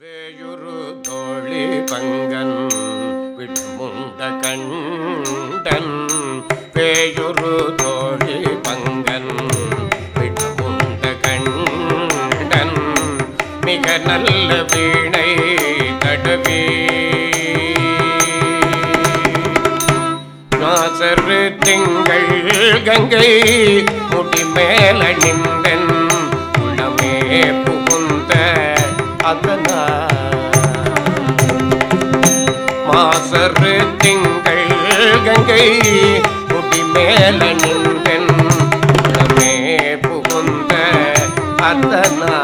வேயுரு தோழி பங்கன் விடமுண்ட கண்டன் வேயுரு தோழி பங்கன் விடமுண்ட கண்டன் மிக நல்ல வீணை தடவி நாசரு திங்கள் கங்கை முடிமேல நின்றன் உளமே புகுந்த அதனா மாசரு திங்கள் கங்கை முடிமேல நின்றன் உளமே புகுந்த அதனா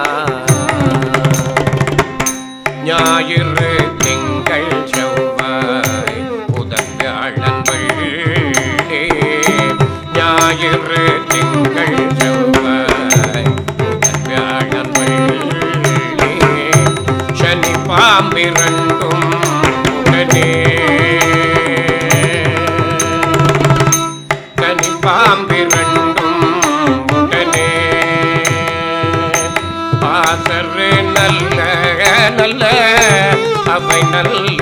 ஞாயிறு திங்கள் செவ்வாய் புதன் வியாழன் வெள்ளி ஞாயிறு திங்கள் செவ்வாய் புதன் வியாழன் வெள்ளி சனி பாம்பிரண்டும் உடனே சனி பாம்பிரண்டும் உடனே பாசரு நல்ல நல்ல அவை நல்ல